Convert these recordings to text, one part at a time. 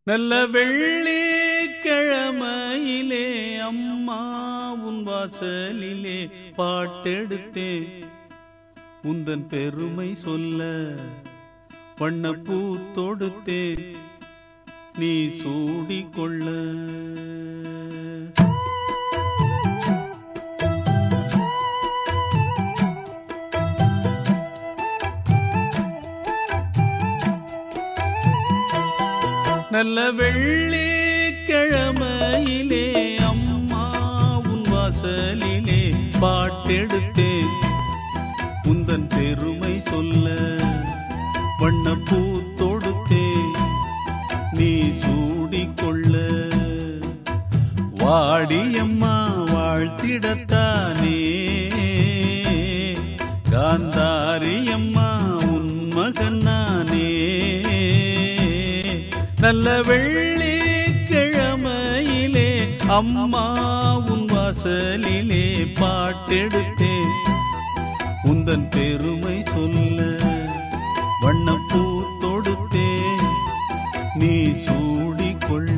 நல்ல வெள்ளி கிழமையிலே அம்மா உன் வாசலிலே பாட்டெடுத்தேன் உந்தன் பெருமை சொல்ல வண்ணப்பூ தொடுத்தேன் நீ சூடிக்கொள்ள நல்ல வெள்ளி கிழமையிலே அம்மா உன் வாசலிலே பாட்டெடுத்தேன் உந்தன் பெருமை சொல்ல வண்ணப்பூ தொடுத்தேன் நீ சூடிக்கொள்ள வாடியம்மா வாழ்த்திடத்தானே காந்தாரியம்மா உன் மகன் நானே நல்ல வெள்ளி கிழமையிலே அம்மா உன் வாசலிலே பாட்டெடுத்தேன் உந்தன் பெருமை சொல்ல வண்ணப்பூ தொடுத்தேன் நீ சூடிக்கொள்ள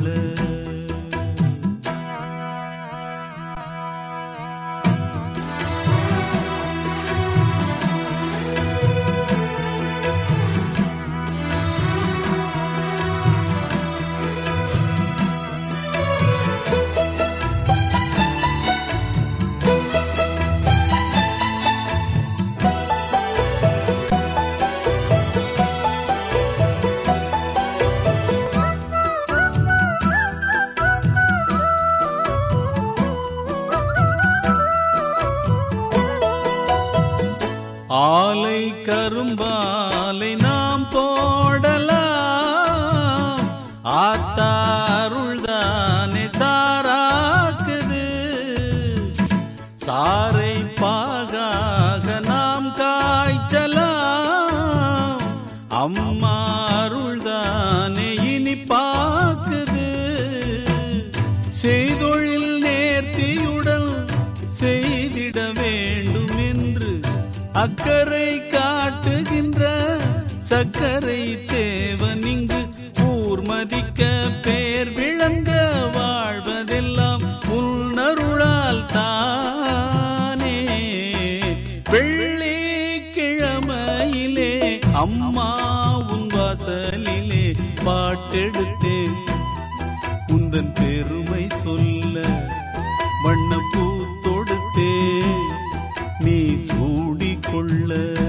ஆலை கரும்பாலை நாம் போடலாம் ஆத்தாருள்தானே சாராக்குது சாரை பாகாக நாம் காய்ச்சலாம் அம்மா அருள்தானே இனி பாக்குது செய்தொழில் நேர்த்தியுடன் செய்திட வேண்டும் என்று அக்கறை காட்டுகின்ற சக்கரை தேவன் இங்கு ஊர்மதிக்க பேர் விளங்க வாழ்வதெல்லாம் உன்னருளால் தானே வெள்ளி கிழமையிலே அம்மா உன் வாசலிலே பாட்டெடுத்தேன் உந்தன் பெருமை சொல்ல வண்ணப்பூ தொடுத்தே நீ சூடிக்கொள்ள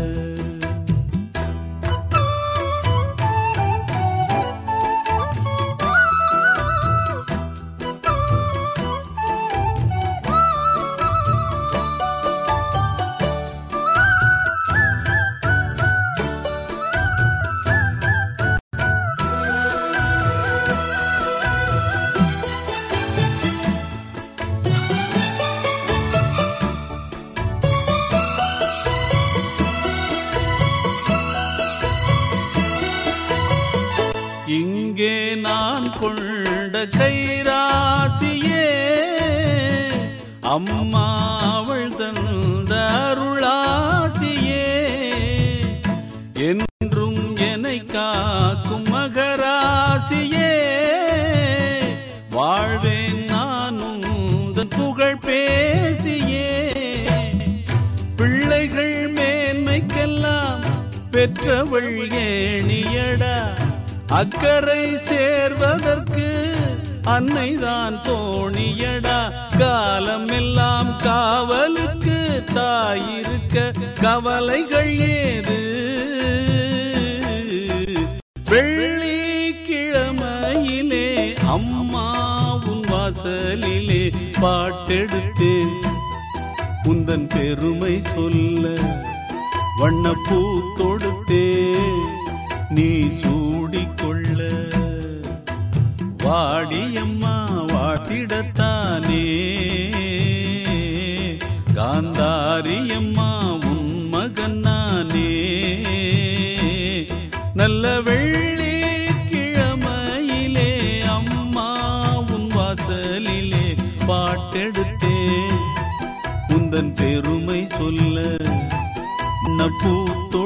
இங்கே நான் கொண்ட கைராசியே அம்மா அவள் தந்த அருளாசியே என்றும் என்னை காக்கும் மகராசியே வாழ்வேன் நானும் உந்தன் புகழ் பேசியே பிள்ளைகள் மேன்மைக்கெல்லாம் பெற்றவள் ஏணியடா அக்கறை சேர்வதற்கு அன்னைதான் தோணியடா காலம் எல்லாம் காவலுக்கு தாயிருக்க கவலைகள் ஏது வெள்ளி கிழமையிலே அம்மா உன் வாசலிலே பாட்டெடுத்தேன் உந்தன் பெருமை சொல்ல வண்ணப்பூ தொடுத்தே நீ சூடிக்கொள்ள வாடியம்மா வாட்டிடத்தானே காந்தாரியம்மா உன் மகன் நானே நல்ல வெள்ளி கிழமையிலே அம்மா உன் வாசலிலே பாட்டெடுத்தேன் உந்தன் பெருமை சொல்ல நப்பூ